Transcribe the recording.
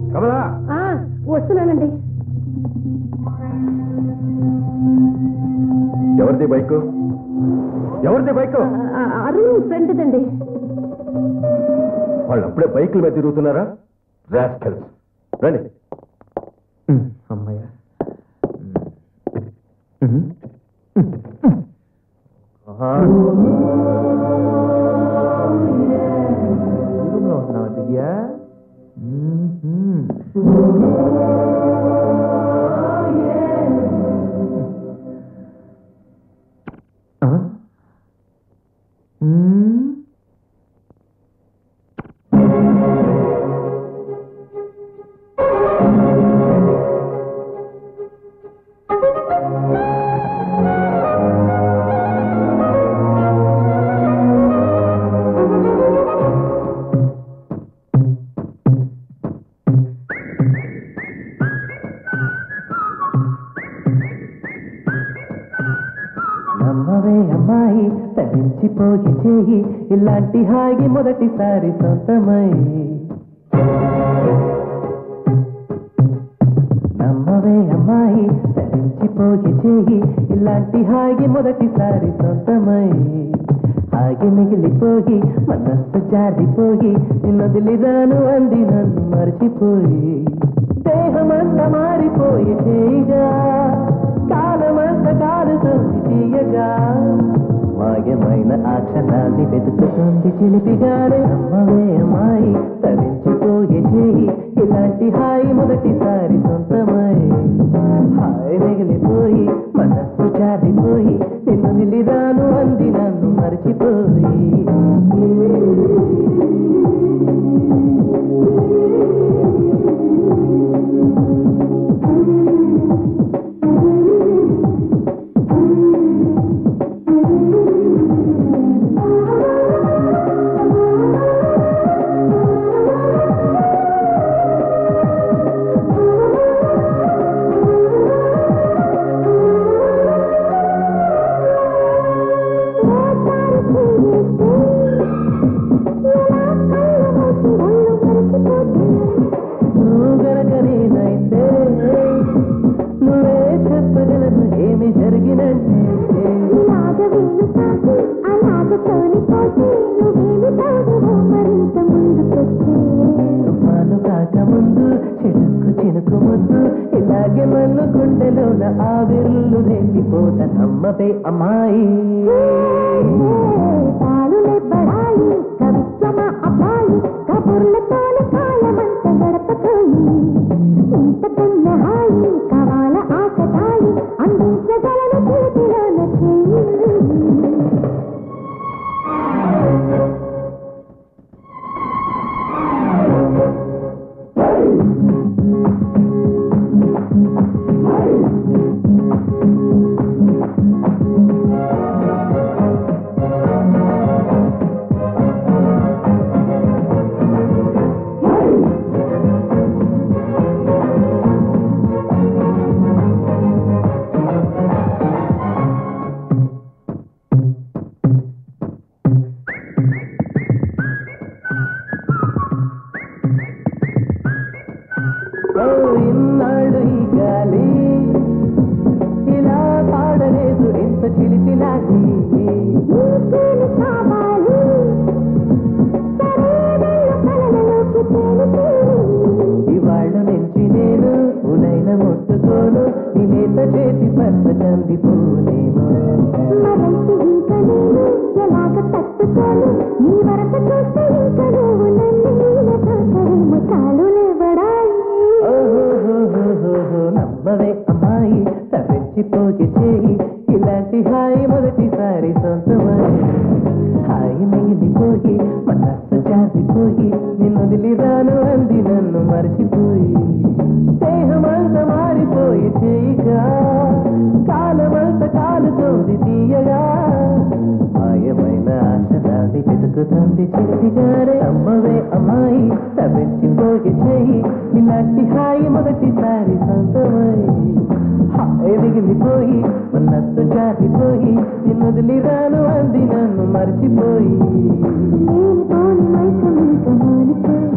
కమలా ఆ, వస్తున్నానండి ఎవరిది బైక్ ఎవరిది బైక్ ఆ, ఆ, అరుణ్ ఫ్రెండ్దండి వాళ్ళు అప్పుడే బైకుల మీద తిరుగుతున్నారా రాస్కల్స్ రండి అమ్మయ్య రూమ్లో ఉంటున్నావా దివ్య నమ్మవే అమ్మాయి తరించిపోయి చేయి ఇలాంటి హాయి మొదటిసారి సొంతమై నమ్మవే అమ్మాయి తరించిపోయి చేయి ఇలాంటి హాయి మొదటిసారి సొంతమై ఆగి మిగిలిపోయి మనస్సు జారిపోయి నిన్నొదిలిదాను అంది నన్ను మర్చిపోయి దేహమంతా మారిపోయి చేయగా కాలమంతా కాలుతుంది తీయగా మాయమైన ఆ క్షణాన్ని వెతుకుతుంది చిలిపిగానే అమ్మవే అమ్మాయి తరించిపోయే చేయి ఇలాంటి హాయి మొదటిసారి సొంతమై హాయి మిగిలిపోయి మనస్సు జారిపోయి నిన్ను నిలిదాను అంది నన్ను మర్చిపోయి నువ్వు గనక నేనైతే నువ్వే చెప్పగలను ఏమి జరిగినట్టే తుఫాను కాకముందు చినుకు చినుకు ముద్దు ఇలాగే మన్ను గుండెలోన ఆవిర్లు రేపిపోత నమ్మపే అమ్మాయి కావాల ఆకతాయి అందించగలను చేతిలోన చెయ్యి ఓ ఇన్నాళ్ళు ఈ గాలి ఇలా పాడలేదు ఇంత చిలిపిలాగి నీకేమి కావాలి సరేనయ్య కలలలోకి తేలి తేలి ఇవాళ నుంచి నేను ఉలైన ముట్టుకోను నీ లేత చేతి స్పర్శ కందిపోనేమో మరైతే ఇంక నేను ఎలాగ తట్టుకోను నీ వరస చూస్తే ఇంక నువ్వు నన్ను తాకరేమో చాలు లేవడాయి ఓహోహోహోహో, నమ్మవే అమ్మాయి తప్పించిపోయి చేయి ఇలాంటి హాయి మొదటిసారి సొంతమై హాయి మిగిలిపోయి మనస్సు జారిపోయి నిన్ను వదిలిరాను అంది నన్ను మర్చిపోయి దేహమంతా మారిపోయి చేయగా కాలమంతా కాలుతోంది తీయగా మాయమైన ఆశనాన్ని వెతుకుతుంది చిరిగానే అమ్మవే అమ్మాయి తప్పించిపోయి చేయి ఇలాంటి హాయి మొదటిసారి సొంతమై హాయి మిగిలిపోయి మనస్సు జారిపోయి నిన్ను వదిలిరాను అంది నన్ను మర్చిపోయి లేనిపోని మైకం ఇంక మానుకో